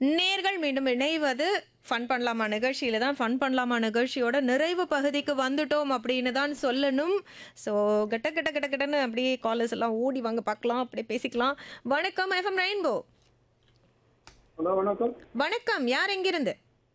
நேர்கள் மீண்டும் இணைவது ஃபன் பண்ணலாமா நிகழ்ச்சியில தான் ஃபன் பண்ணலாமா நிகழ்ச்சியோட நிறைவு பகுதிக்கு வந்துட்டோம் அப்படின்னு தான் சொல்லணும் ஸோ கட்ட கட்ட கட்ட கட்டன்னு அப்படியே காலர்ஸ் எல்லாம் ஓடி வாங்க பார்க்கலாம் அப்படியே பேசிக்கலாம் வணக்கம் எஃப்எம் ரெயின்போ ஹலோ வணக்கம் வணக்கம் யார் எங்கிருந்து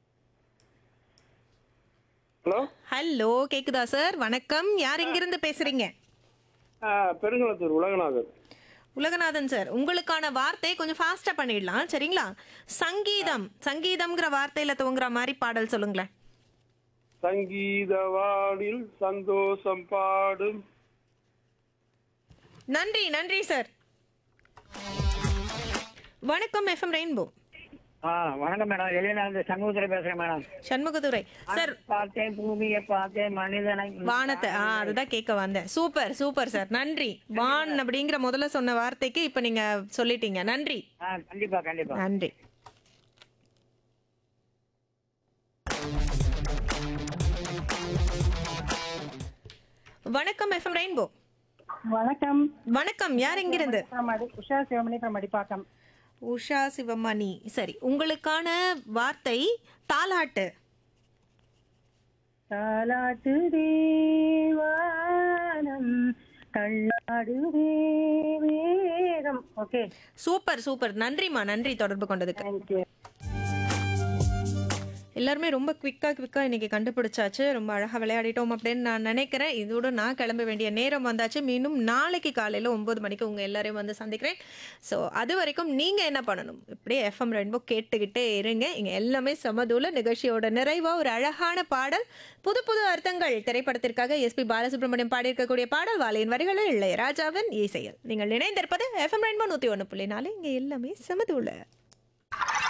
ஹலோ ஹலோ கேக்குதா சார் வணக்கம் யார் எங்கிருந்து பேசுறீங்க ஆ, பெருங்குளத்தூர் உலகநாதர் உலகநாதன் சார் உங்களுக்கான வார்த்தை கொஞ்சம் ஃபாஸ்டா பண்ணிடலாம் சரிங்களா சங்கீதம் சங்கீதம்ங்கிற வார்த்தையில துவங்குற மாதிரி பாடல் சொல்லுங்களேன் சங்கீத வாடில் சந்தோஷம் பாடும் நன்றி நன்றி சார் வணக்கம் எஃப்எம் ரெயின்போ ஆ வணக்கம் மேடம் வெளியில சமூகத்துல பேசுறேன் மேடம் சண்முகதுரை சார் பார்த்தேன் பூமியை பார்த்தேன் மனிதனை வானத்தை ஆ அதுதான் கேட்க வந்தேன் சூப்பர் சூப்பர் சார் நன்றி வான் அப்படிங்கிற முதல்ல சொன்ன வார்த்தைக்கு இப்ப நீங்க சொல்லிட்டீங்க நன்றி ஆ கண்டிப்பா கண்டிப்பா நன்றி வணக்கம் எஃப்எம் ரெயின்போ வணக்கம் வணக்கம் யார் எங்கிருந்து from அடி- உஷா சிவமணி from அடிப்பாக்கம் உஷா சிவமணி சரி உங்களுக்கான வார்த்தை தாலாட்டு தாலாட்டு தேவானம் தள்ளாடுவே வேகம் ஓகே சூப்பர் சூப்பர் நன்றிம்மா நன்றி தொடர்பு கொண்டதுக்கு தேங்க்யூ எல்லாருமே ரொம்ப குவிக்கா குவிக்கா இன்னைக்கு கண்டுபிடிச்சாச்சு ரொம்ப அழகா விளையாடிட்டோம் அப்படின்னு நான் நினைக்கிறேன் இதோட நான் கிளம்ப வேண்டிய நேரம் வந்தாச்சு மீண்டும் நாளைக்கு காலையில ஒன்பது மணிக்கு உங்க எல்லாரையும் வந்து சந்திக்கிறேன் ஸோ அது வரைக்கும் நீங்க என்ன பண்ணணும் இப்படியே எஃப்எம் ரெயின்போ கேட்டுக்கிட்டே இருங்க இங்க எல்லாமே சமதூல நிகழ்ச்சியோட நிறைவா ஒரு அழகான பாடல் புது புது அர்த்தங்கள் திரைப்படத்திற்காக எஸ்பி பாலசுப்ரமணியம் பாடியிருக்கக்கூடிய பாடல் வாழையின் வரிகளில் இளையராஜாவின் இசையில் நீங்கள் இணைந்திருப்பது எஃப்எம் ரெயின்போ நூத்தி ஒன்று புள்ளி நாலு இங்க எல்லாமே சமதூல